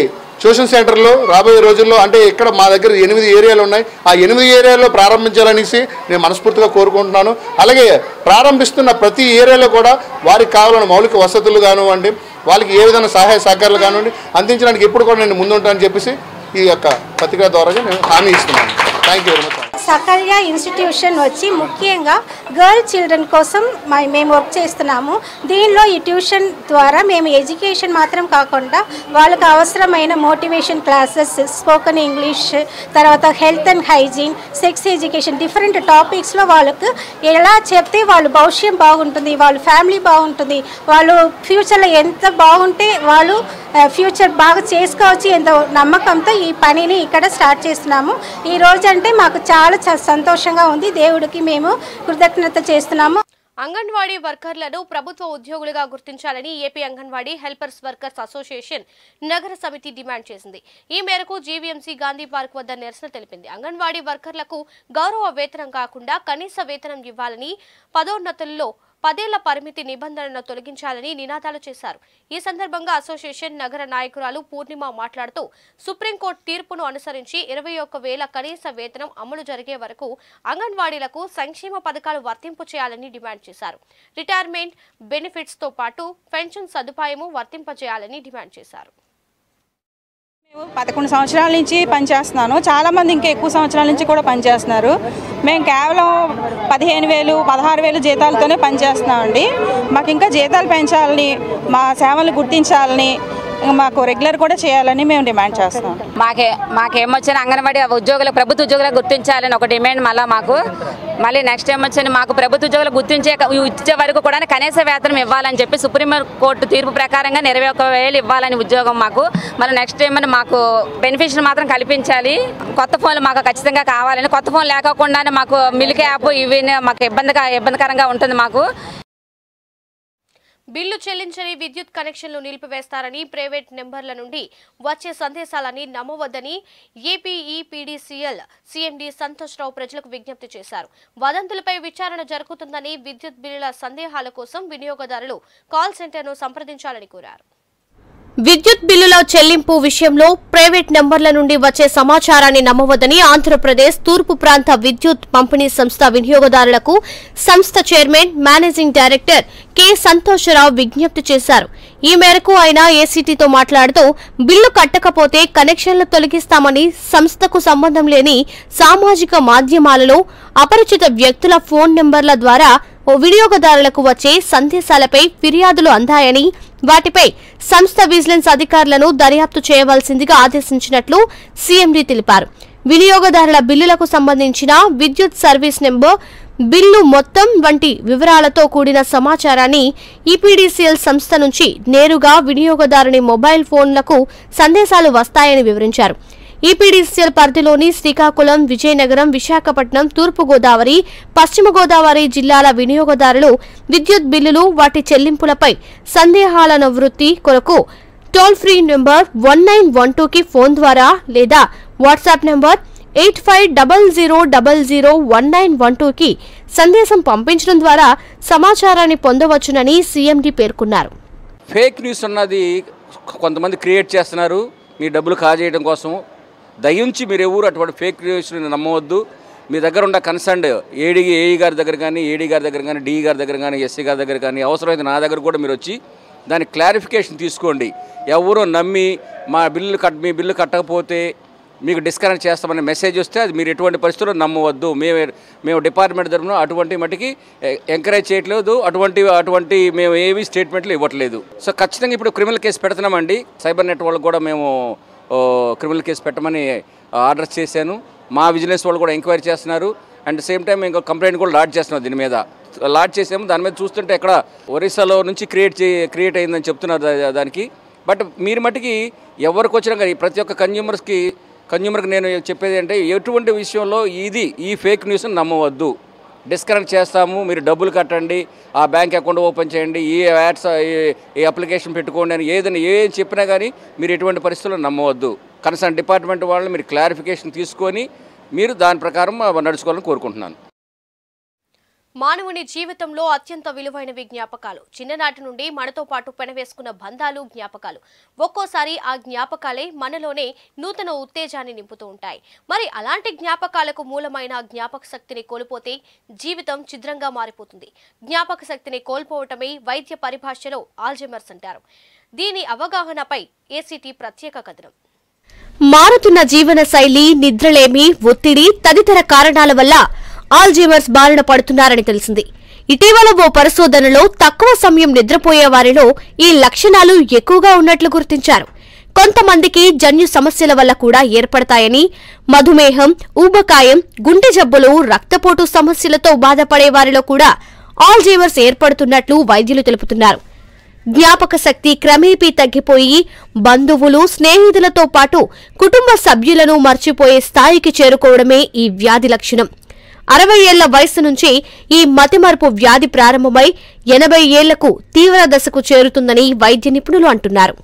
ట్యూషన్ సెంటర్లు రాబోయే రోజుల్లో అంటే ఇక్కడ మా దగ్గర ఎనిమిది ఏరియాలు ఉన్నాయి ఆ ఎనిమిది ఏరియాల్లో ప్రారంభించాలనేసి నేను మనస్ఫూర్తిగా కోరుకుంటున్నాను అలాగే ప్రారంభిస్తున్న ప్రతి ఏరియాలో కూడా వారికి కావాలని మౌలిక వసతులు కానివ్వండి వాళ్ళకి ఏ విధమైన సహాయ సహకారాలు కానివ్వండి అందించడానికి ఎప్పుడు కూడా నేను ముందుంటానని చెప్పేసి ఈ యొక్క పత్రిక ద్వారా నేను హామీ ఇస్తున్నాను thank you very much Sakalya institution వచ్చి ముఖ్యంగా గర్ల్ చిల్డ్రన్ కోసం మ- మేము వర్క్ చేస్తున్నాము దీనిలో ఈ ట్యూషన్ ద్వారా మేము ఎడ్యుకేషన్ మాత్రం కాకుండా వాళ్ళకి అవసరమైన మోటివేషన్ క్లాసెస్ స్పోకెన్ ఇంగ్లీష్ తర్వాత health and hygiene sex education different టాపిక్స్లో వాళ్ళకు ఎలా చెప్తే వాళ్ళ భవిష్యం బాగుంటుంది వాళ్ళ ఫ్యామిలీ బాగుంటుంది వాళ్ళు ఫ్యూచర్లో ఎంత బాగుంటే వాళ్ళు ఫ్యూచర్ బాగా చేసుకోవచ్చు ఎంత నమ్మకంతో ఈ పనిని ఇక్కడ స్టార్ట్ చేస్తున్నాము ఈ రోజు అంటే మాకు చాలా చ- సంతోషంగా ఉంది దేవుడికి మేము కృతజ్ఞత చేస్తున్నాము అంగన్వాడీ వర్కర్లను ప్రభుత్వ ఉద్యోగులుగా గుర్తించాలని AP anganwadi helpers workers association నగర సమితి డిమాండ్ చేసింది ఈ మేరకు జీవీఎంసీ గాంధీ పార్క్ వద్ద నిరసన తెలిపింది అంగన్వాడీ వర్కర్లకు గౌరవ వేతనం కాకుండా కనీస వేతనం ఇవ్వాలని పదోన్నతుల్లో పదేళ్ల పరిమితి నిబంధనలను తొలగించాలని నినాదాలు చేశారు ఈ సందర్భంగా అసోసియేషన్ నగర నాయకురాలు పూర్ణిమ మాట్లాడుతూ సుప్రీంకోర్టు తీర్పును అనుసరించి ఇరవై ఒక్క వేల కనీస వేతనం అమలు జరిగే వరకు అంగన్వాడీలకు సంక్షేమ పథకాలు వర్తింపు చేయాలని డిమాండ్ చేశారు రిటైర్మెంట్ బెనిఫిట్స్ తో పాటు పెన్షన్ సదుపాయము వర్తింపజేయాలని డిమాండ్ చేశారు పదకొండు సంవత్సరాల నుంచి పనిచేస్తున్నాను చాలామంది ఇంకా ఎక్కువ సంవత్సరాల నుంచి కూడా పనిచేస్తున్నారు మేము కేవలం పదిహేను వేలు పదహారు వేలు జీతాలతోనే పనిచేస్తున్నామండి మాకు ఇంకా జీతాలు పెంచాలని మా సేవలు గుర్తించాలని మాకు రెగ్యులర్ కూడా చేయాలని మేము డిమాండ్ చేస్తున్నాం మాకే మాకేమొచ్చిన అంగన్వాడీ ఉద్యోగులు ప్రభుత్వ ఉద్యోగులకు గుర్తించాలని ఒక డిమాండ్ మళ్ళీ మాకు మళ్ళీ నెక్స్ట్ టైం వచ్చి మాకు ప్రభుత్వ ఉద్యోగులు గుర్తించే ఇచ్చే వరకు కూడా కనీస వేతనం ఇవ్వాలని చెప్పి సుప్రీం కోర్టు తీర్పు ప్రకారంగా ఇరవై ఒక్క వేలు ఇవ్వాలని ఉద్యోగం మాకు మళ్ళీ నెక్స్ట్ టైం అని మాకు బెనిఫిషన్ మాత్రం కల్పించాలి కొత్త ఫోన్లు మాకు ఖచ్చితంగా కావాలని కొత్త ఫోన్ లేకోకుండానే మాకు మిల్క్ యాప్ ఇవి మాకు ఇబ్బందిగా ఇబ్బందికరంగా ఉంటుంది మాకు బిల్లు చెల్లించని విద్యుత్ కనెక్షన్లు నిలిపివేస్తారని ప్రైవేట్ నెంబర్ల నుండి వచ్చే సందేశాలని నమ్మవద్దని ఏపీఈపీడీసీఎల్ సీఎండీ సంతోష్ రావు ప్రజలకు విజ్ఞప్తి చేశారు వదంతులపై విచారణ జరుగుతుందని విద్యుత్ బిల్లుల సందేహాల కోసం వినియోగదారులు కాల్ సెంటర్ను సంప్రదించాలని కోరారు విద్యుత్ బిల్లుల చెల్లింపు విషయంలో ప్రైవేట్ నంబర్ల నుండి వచ్చే సమాచారాన్ని నమ్మవద్దని ఆంధ్రప్రదేశ్ తూర్పు ప్రాంత విద్యుత్ పంపిణీ సంస్థ వినియోగదారులకు సంస్థ chairman managing director K Santosharao విజ్ఞప్తి చేశారు ఈ మేరకు ఆయన ఏసీటీతో మాట్లాడుతూ బిల్లు కట్టకపోతే కనెక్షన్లు తొలగిస్తామని సంస్థకు సంబంధం లేని సామాజిక మాధ్యమాలలో అపరిచిత వ్యక్తుల ఫోన్ నెంబర్ల ద్వారా ఓ వినియోగదారులకు వచ్చే సందేశాలపై ఫిర్యాదులు అందాయని వాటిపై సంస్థ విజిలెన్స్ అధికారులను దర్యాప్తు చేయవలసిందిగా ఆదేశించినట్లు సీఎండీ తెలిపారు వినియోగదారుల బిల్లులకు సంబంధించిన విద్యుత్ సర్వీస్ నెంబర్ బిల్లు మొత్తం వంటి వివరాలతో కూడిన సమాచారాన్ని ఈపీడీసీఎల్ సంస్థ నుంచి నేరుగా వినియోగదారుని మొబైల్ ఫోన్లకు సందేశాలు వస్తాయని వివరించారు ఈపీడీసీఎల్ పరిధిలోని శ్రీకాకుళం విజయనగరం విశాఖపట్నం తూర్పు గోదావరి పశ్చిమ గోదావరి జిల్లాల వినియోగదారులు విద్యుత్ బిల్లులు వాటి చెల్లింపులపై సందేహాల నివృత్తి కొరకు toll free number one nine one టూకి ఫోన్ ద్వారా లేదా WhatsApp number eight five double zero double zero one nine one టూకి సందేశం పంపించడం ద్వారా సమాచారాన్ని పొందవచ్చునని సీఎండీ పేర్కొన్నారు ఫేక్ న్యూస్ అన్నది కొంతమంది క్రియేట్ చేస్తున్నారు మీ డబ్బులు కాజేయడం కోసం దయించి మీరు ఎవరు అటువంటి ఫేక్ న్యూస్ని నమ్మవద్దు మీ దగ్గర ఉన్న కన్సర్న్ ఏడీ ఏఈ గారి దగ్గర కానీ ఏడీ గారి దగ్గర కానీ డిఈ గారి దగ్గర కానీ ఎస్సీ గారి దగ్గర కానీ అవసరమైతే నా దగ్గర కూడా మీరు వచ్చి దాని క్లారిఫికేషన్ తీసుకోండి ఎవరో నమ్మి మా బిల్లు కట్ మీ బిల్లు కట్టకపోతే మీకు డిస్కనెక్ట్ చేస్తామనే మెసేజ్ వస్తే అది మీరు ఎటువంటి పరిస్థితుల్లో నమ్మవద్దు మేము మేము డిపార్ట్మెంట్ తరఫున అటువంటి మటుకి ఎంకరేజ్ చేయట్లేదు అటువంటి అటువంటి మేము ఏవి స్టేట్మెంట్లు ఇవ్వట్లేదు సో ఖచ్చితంగా ఇప్పుడు క్రిమినల్ కేసు పెడుతున్నామండి సైబర్ నెట్ వాళ్ళకి కూడా మేము ఓ, క్రిమినల్ కేసు పెట్టమని ఆర్డర్ చేశాను మా విజిలెన్స్ వాళ్ళు కూడా ఎంక్వైరీ చేస్తున్నారు అండ్ సేమ్ టైం ఇంకో కంప్లైంట్ కూడా లాడ్ చేస్తున్నారు దీని మీద లాడ్ చేసాము దాని మీద చూస్తుంటే ఎక్కడ ఒరిస్సాలో నుంచి క్రియేట్ చే క్రియేట్ అయిందని చెప్తున్నారు దా- దానికి బట్ మీరు మట్టుకి ఎవరికి వచ్చినా కానీ ప్రతి ఒక్క కన్జ్యూమర్స్కి కన్జ్యూమర్కి నేను చెప్పేది అంటే ఎటువంటి విషయంలో ఇది ఈ ఫేక్ న్యూస్ని నమ్మవద్దు డిస్కనెక్ట్ చేస్తాము మీరు డబ్బులు కట్టండి ఆ బ్యాంక్ అకౌంట్ ఓపెన్ చేయండి ఈ యాడ్స్ ఈ అప్లికేషన్ పెట్టుకోండి అని ఏదైనా ఏం చెప్పినా కానీ మీరు ఎటువంటి పరిస్థితుల్లో నమ్మవద్దు కన్సర్న్ డిపార్ట్మెంట్ వాళ్ళని మీరు క్లారిఫికేషన్ తీసుకొని మీరు దాని ప్రకారం నడుచుకోవాలని కోరుకుంటున్నాను మానవుని జీవితంలో అత్యంత విలువైనవి జ్ఞాపకాలు చిన్ననాటి నుండి మనతో పాటు పెనవేసుకున్న బంధాలు జ్ఞాపకాలు ఒక్కోసారి ఆ జ్ఞాపకాలే మనలోనే నూతన ఉత్తేజాన్ని నింపుతూ ఉంటాయి మరి అలాంటి జ్ఞాపకాలకు మూలమైన జ్ఞాపక శక్తిని కోల్పోతే జీవితం ఛిద్రంగా మారిపోతుంది జ్ఞాపక శక్తిని కోల్పోవటమే వైద్య పరిభాషలో ఆల్జెమర్స్ అంటారు దీని అవగాహనపై ఏసీటీ ప్రత్యేక కథనం మారుతున్న జీవన శైలి నిద్రలేమి ఒత్తిడి తదితర కారణాల వల్ల ఆల్జీమర్స్ బారిన పడుతున్నారని తెలిసింది ఇటీవల ఓ పరిశోధనలో తక్కువ సమయం నిద్రపోయే వారిలో ఈ లక్షణాలు ఎక్కువగా ఉన్నట్లు గుర్తించారు కొంతమందికి జన్యు సమస్యల వల్ల కూడా ఏర్పడతాయని మధుమేహం ఊబకాయం గుండె జబ్బులు రక్తపోటు సమస్యలతో బాధపడే వారిలో కూడా ఆల్జీమర్స్ ఏర్పడుతున్నట్లు వైద్యులు తెలుపుతున్నారు జ్ఞాపక శక్తి క్రమేపీ తగ్గిపోయి బంధువులు స్నేహితులతో పాటు కుటుంబ సభ్యులను మర్చిపోయే స్థాయికి చేరుకోవడమే ఈ వ్యాధి లక్షణం అరవై ఏళ్ల వయసు నుంచి ఈ మతిమరుపు వ్యాధి ప్రారంభమై ఎనభై ఏళ్లకు తీవ్ర దశకు చేరుతుందని వైద్య నిపుణులు అంటున్నారు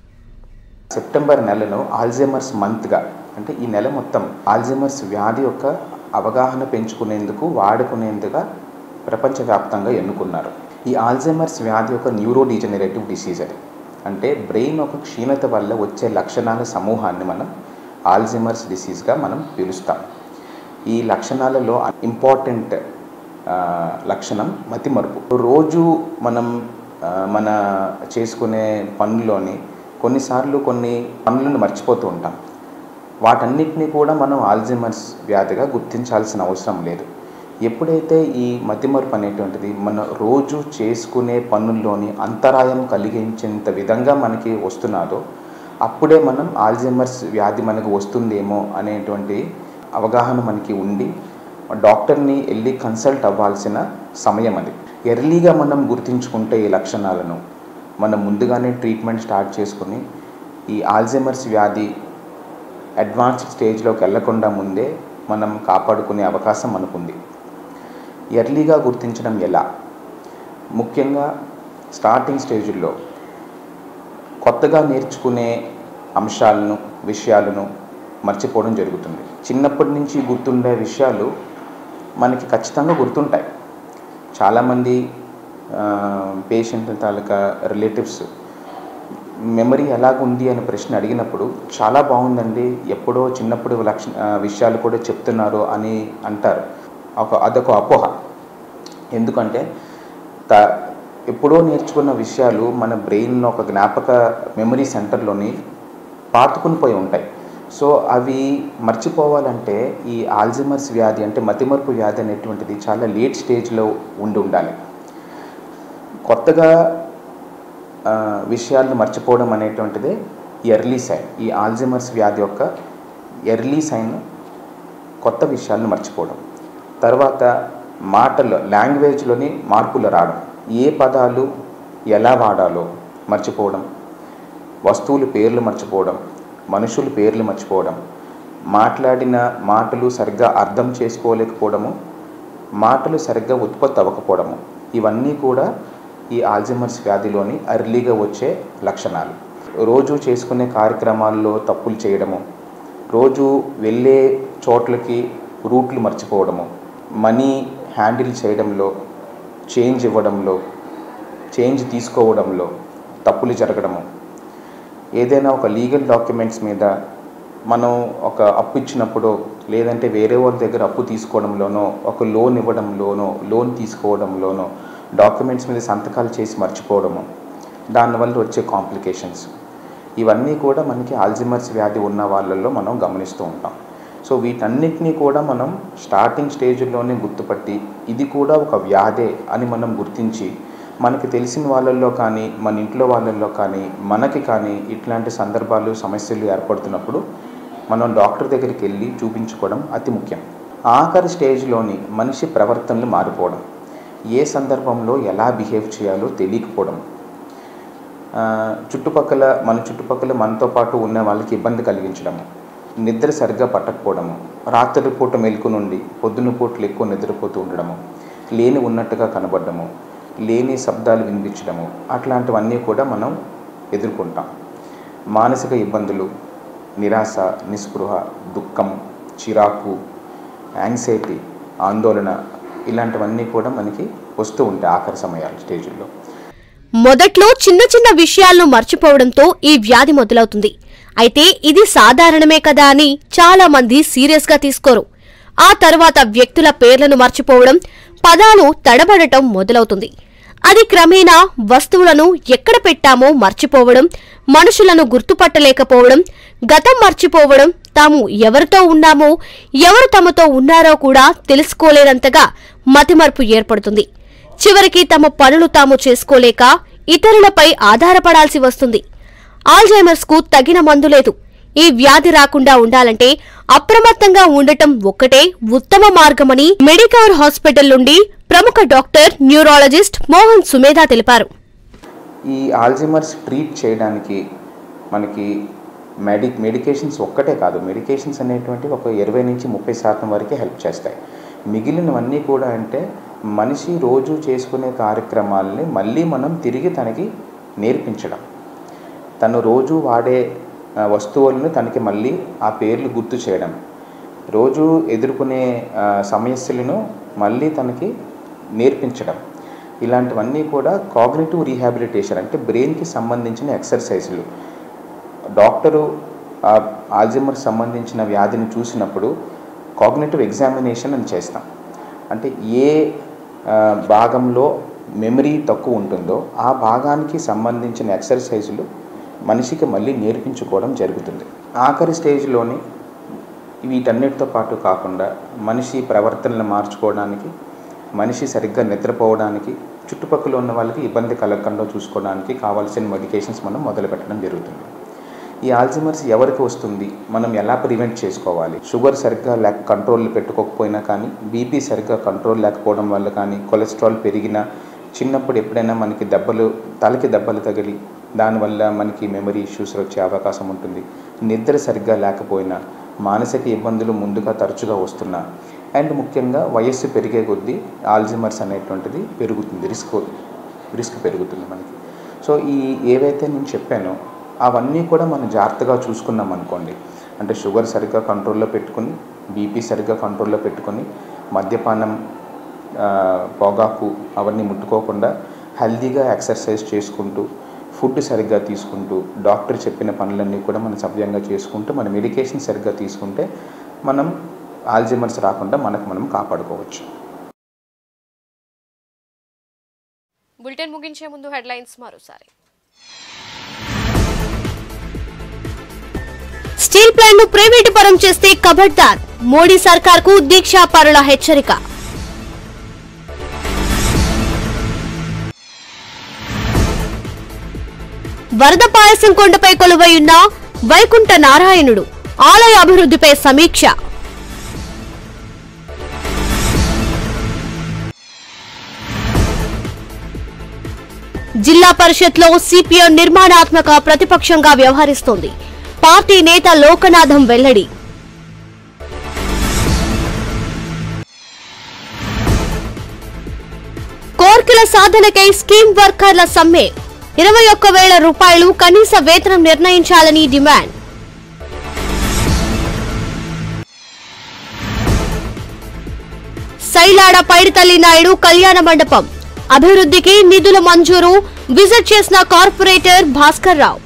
సెప్టెంబర్ నెలను ఆల్జైమర్స్ మంత్గా అంటే ఈ నెల మొత్తం ఆల్జైమర్స్ వ్యాధి యొక్క అవగాహన పెంచుకునేందుకు వాడుకునేందుగా ప్రపంచవ్యాప్తంగా ఎన్నుకున్నారు ఈ ఆల్జైమర్స్ వ్యాధి ఒక న్యూరో డీజనరేటివ్ డిసీజ్ అది అంటే బ్రెయిన్ ఒక క్షీణత వల్ల వచ్చే లక్షణాల సమూహాన్ని మనం ఆల్జైమర్స్ డిసీజ్గా మనం పిలుస్తాం ఈ లక్షణాలలో ఇంపార్టెంట్ లక్షణం మతిమరుపు రోజు మనం ఆ, మన చేసుకునే పనుల్లోని కొన్నిసార్లు కొన్ని పనులను మర్చిపోతూ ఉంటాం వాటన్నిటిని కూడా మనం ఆల్జైమర్స్ వ్యాధిగా గుర్తించాల్సిన అవసరం లేదు ఎప్పుడైతే ఈ మతిమరుపు అనేటువంటిది మన రోజు చేసుకునే పనుల్లోని అంతరాయం కలిగించేంత విధంగా మనకి వస్తున్నదో అప్పుడే మనం ఆల్జైమర్స్ వ్యాధి మనకు వస్తుందేమో అనేటువంటి అవగాహన మనకి ఉండి డాక్టర్ని వెళ్ళి కన్సల్ట్ అవ్వాల్సిన సమయం అది ఎర్లీగా మనం గుర్తించుకుంటే ఈ లక్షణాలను మనం ముందుగానే ట్రీట్మెంట్ స్టార్ట్ చేసుకుని ఈ ఆల్జైమర్స్ వ్యాధి అడ్వాన్స్డ్ స్టేజ్లోకి వెళ్లకుండా ముందే మనం కాపాడుకునే అవకాశం మనకుంది ఎర్లీగా గుర్తించడం ఎలా ముఖ్యంగా స్టార్టింగ్ స్టేజ్లో కొత్తగా నేర్చుకునే అంశాలను విషయాలను మర్చిపోవడం జరుగుతుంది చిన్నప్పటి నుంచి గుర్తుండే విషయాలు మనకి ఖచ్చితంగా గుర్తుంటాయి చాలామంది పేషెంట్ తాలూకా రిలేటివ్స్ మెమరీ ఎలాగుంది అనే ప్రశ్న అడిగినప్పుడు చాలా బాగుందండి ఎప్పుడో చిన్నప్పుడు లక్ష ఆ, విషయాలు కూడా చెప్తున్నారు అని అంటారు ఒక అదొక అపోహ ఎందుకంటే త ఎప్పుడో నేర్చుకున్న విషయాలు మన బ్రెయిన్ ఒక జ్ఞాపక మెమరీ సెంటర్లోని పాతుకుని పోయి ఉంటాయి సో అవి మర్చిపోవాలంటే ఈ ఆల్జైమర్స్ వ్యాధి అంటే మతిమరుపు వ్యాధి అనేటువంటిది చాలా లేట్ స్టేజ్లో ఉండి ఉండాలి కొత్తగా ఆ, విషయాలను మర్చిపోవడం అనేటువంటిదే ఎర్లీ సైన్ ఈ ఆల్జైమర్స్ వ్యాధి యొక్క ఎర్లీ సైన్ కొత్త విషయాలను మర్చిపోవడం తర్వాత మాటల్లో లాంగ్వేజ్లోని మార్పులు రావడం ఏ పదాలు ఎలా వాడాలో మర్చిపోవడం వస్తువుల పేర్లు మర్చిపోవడం మనుషుల పేర్లు మర్చిపోవడం మాట్లాడిన మాటలు సరిగ్గా అర్థం చేసుకోలేకపోవడము మాటలు సరిగ్గా ఉత్పత్తి అవ్వకపోవడము ఇవన్నీ కూడా ఈ ఆల్జైమర్స్ వ్యాధిలోని అర్లీగా వచ్చే లక్షణాలు రోజు చేసుకునే కార్యక్రమాల్లో తప్పులు చేయడము రోజు వెళ్ళే చోట్లకి రూట్లు మర్చిపోవడము మనీ హ్యాండిల్ చేయడంలో చేంజ్ ఇవ్వడంలో చేంజ్ తీసుకోవడంలో తప్పులు జరగడము ఏదైనా ఒక లీగల్ డాక్యుమెంట్స్ మీద మనం ఒక అప్పు ఇచ్చినప్పుడు లేదంటే వేరే వాళ్ళ దగ్గర అప్పు తీసుకోవడంలోనో ఒక లోన్ ఇవ్వడంలోనో లోన్ తీసుకోవడంలోనో డాక్యుమెంట్స్ మీద సంతకాలు చేసి మర్చిపోవడము దానివల్ల వచ్చే కాంప్లికేషన్స్ ఇవన్నీ కూడా మనకి ఆల్జిమర్స్ వ్యాధి ఉన్న వాళ్ళల్లో మనం గమనిస్తూ ఉంటాం సో వీటన్నిటినీ కూడా మనం స్టార్టింగ్ స్టేజ్లోనే గుర్తుపట్టి ఇది కూడా ఒక వ్యాధే అని మనం గుర్తించి మనకి తెలిసిన వాళ్ళల్లో కానీ మన ఇంట్లో వాళ్ళల్లో కానీ మనకి కానీ ఇట్లాంటి సందర్భాలు సమస్యలు ఏర్పడుతున్నప్పుడు మనం డాక్టర్ దగ్గరికి వెళ్ళి చూపించుకోవడం అతి ముఖ్యం ఆఖరి స్టేజ్లోని మనిషి ప్రవర్తనలు మారిపోవడం ఏ సందర్భంలో ఎలా బిహేవ్ చేయాలో తెలియకపోవడం ఆ, చుట్టుపక్కల మన చుట్టుపక్కల మనతో పాటు ఉన్న వాళ్ళకి ఇబ్బంది కలిగించడము నిద్ర సరిగ్గా పట్టకపోవడము రాత్రిపూట మెలకు నుండి పొద్దున పూటలు ఎక్కువ నిద్రపోతూ ఉండడము లేని ఉన్నట్టుగా కనబడడము లేని శబ్దాలు వినిపించడము అట్లాంటివన్నీ కూడా మనం ఎదుర్కొంటాం మానసిక ఇబ్బందులు నిరాశ నిస్పృహ దుఃఖం చిరాకు యాంగ్జైటీ ఆందోళన ఇలాంటివన్నీ కూడా మనకి వస్తూ ఉంటాయి ఆఖరి సమయాల స్టేజ్లో మొదట్లో చిన్న చిన్న విషయాలను మర్చిపోవడంతో ఈ వ్యాధి మొదలవుతుంది అయితే ఇది సాధారణమే కదా అని చాలా మంది సీరియస్ గా తీసుకోరు ఆ తర్వాత వ్యక్తుల పేర్లను మర్చిపోవడం పదాలు తడబడటం మొదలవుతుంది అది క్రమేణా వస్తువులను ఎక్కడ పెట్టామో మర్చిపోవడం మనుషులను గుర్తుపట్టలేకపోవడం గతం మర్చిపోవడం తాము ఎవరితో ఉన్నామో ఎవరు తమతో ఉన్నారో కూడా తెలుసుకోలేనంతగా మతిమరుపు ఏర్పడుతుంది చివరికి తమ పనులు తాము చేసుకోలేక ఇతరులపై ఆధారపడాల్సి వస్తుంది ఆల్జైమర్స్ కు తగిన మందు లేదు ఈ వ్యాధి రాకుండా ఉండాలంటే అప్రమత్తంగా ఉండటం ఒక్కటే ఉత్తమ మార్గమని మెడికవర్ హాస్పిటల్ నుండి ప్రముఖ డాక్టర్ న్యూరాలజిస్ట్ మోహన్ సుమేధా తెలిపారు ఈ ఆల్జిమర్స్ ట్రీట్ చేయడానికి మనకి మెడి మెడికేషన్స్ ఒక్కటే కాదు మెడికేషన్స్ అనేటువంటి ఒక ఇరవై నుంచి ముప్పై శాతం వరకే హెల్ప్ చేస్తాయి మిగిలినవన్నీ కూడా అంటే మనిషి రోజు చేసుకునే కార్యక్రమాలని మళ్ళీ మనం తిరిగి తనకి నేర్పించడం తను రోజు వాడే ఆ, వస్తువులను తనకి మళ్ళీ ఆ పేర్లు గుర్తు చేయడం రోజు ఎదుర్కొనే ఆ, సమస్యలను మళ్ళీ తనకి నేర్పించడం ఇలాంటివన్నీ కూడా కాగ్నిటివ్ రీహాబిలిటేషన్ అంటే బ్రెయిన్కి సంబంధించిన ఎక్సర్సైజులు డాక్టరు ఆ ఆల్జిమర్ సంబంధించిన వ్యాధిని చూసినప్పుడు కాగ్నిటివ్ ఎగ్జామినేషన్ అని చేస్తాం అంటే ఏ ఆ, భాగంలో మెమరీ తక్కువ ఉంటుందో ఆ భాగానికి సంబంధించిన ఎక్సర్సైజులు మనిషికి మళ్ళీ నేర్పించుకోవడం జరుగుతుంది ఆఖరి స్టేజ్లోని వీటన్నిటితో పాటు కాకుండా మనిషి ప్రవర్తనలు మార్చుకోవడానికి మనిషి సరిగ్గా నిద్రపోవడానికి చుట్టుపక్కల ఉన్న వాళ్ళకి ఇబ్బంది కలగకుండా చూసుకోవడానికి కావాల్సిన మెడికేషన్స్ మనం మొదలు పెట్టడం జరుగుతుంది ఈ ఆల్జిమర్స్ ఎవరికి వస్తుంది మనం ఎలా ప్రివెంట్ చేసుకోవాలి షుగర్ సరిగ్గా లేక కంట్రోల్ పెట్టుకోకపోయినా కానీ బీపీ సరిగ్గా కంట్రోల్ లేకపోవడం వల్ల కానీ కొలెస్ట్రాల్ పెరిగినా చిన్నప్పుడు ఎప్పుడైనా మనకి దెబ్బలు తలకి దెబ్బలు తగిలి దానివల్ల మనకి మెమరీ ఇష్యూస్ వచ్చే అవకాశం ఉంటుంది నిద్ర సరిగ్గా లేకపోయినా మానసిక ఇబ్బందులు ముందుగా తరచుగా వస్తున్నా అండ్ ముఖ్యంగా వయస్సు పెరిగే కొద్దీ ఆల్జిమర్స్ అనేటువంటిది పెరుగుతుంది రిస్క్ రిస్క్ పెరుగుతుంది మనకి సో ఈ ఏవైతే నేను చెప్పానో అవన్నీ కూడా మనం జాగ్రత్తగా చూసుకున్నాం అనుకోండి అంటే షుగర్ సరిగ్గా కంట్రోల్లో పెట్టుకొని బీపీ సరిగ్గా కంట్రోల్లో పెట్టుకొని మద్యపానం ఆ, పొగాకు అవన్నీ ముట్టుకోకుండా హెల్దీగా ఎక్సర్సైజ్ చేసుకుంటూ ఫుడ్ సరిగ్గా తీసుకుంటూ డాక్టర్ చెప్పిన పనులన్నీ కూడా మనం సవ్యంగా చేసుకుంటూ మన మెడికేషన్ సరిగ్గా తీసుకుంటే మనం ఆల్జిమర్స్ రాకుండా మనకు మనం కాపాడుకోవచ్చు బులెటిన్ ముగించే ముందు హెడ్లైన్స్ మరోసారి స్టీల్ ప్లాంట్ ను ప్రైవేటు పరం చేస్తే కబడ్దార్ మోడీ సర్కార్ కు దీక్షా పరుల హెచ్చరిక వరద పాయసం కొండపై కొలువై ఉన్న వైకుంఠ నారాయణుడు ఆలయ అభివృద్ధిపై సమీక్ష జిల్లా పరిషత్లో సిపిఎం నిర్మాణాత్మక ప్రతిపక్షంగా వ్యవహరిస్తోంది పార్టీ నేత లోకనాథం వెల్లడి కోర్కెల సాధనకై స్కీమ్ వర్కర్ల సమ్మె ఇరవై ఒక్క వేల రూపాయలు కనీస వేతనం నిర్ణయించాలని డిమాండ్ సైలాడ పైడితల్లి నాయుడు కళ్యాణ మండపం అభివృద్ధికి నిధుల మంజూరు విజిట్ చేసిన కార్పొరేటర్ భాస్కర్ రావు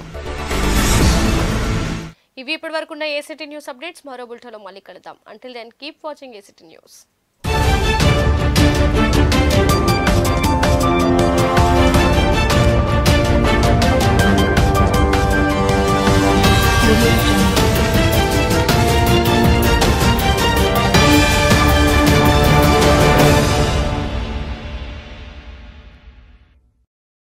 ఇవి ఇప్పటి వరకున్న ఏసీటీ న్యూస్ అప్డేట్స్ మరో బులెటిన్లో మళ్ళీ కలుద్దాం until then keep watching ACT news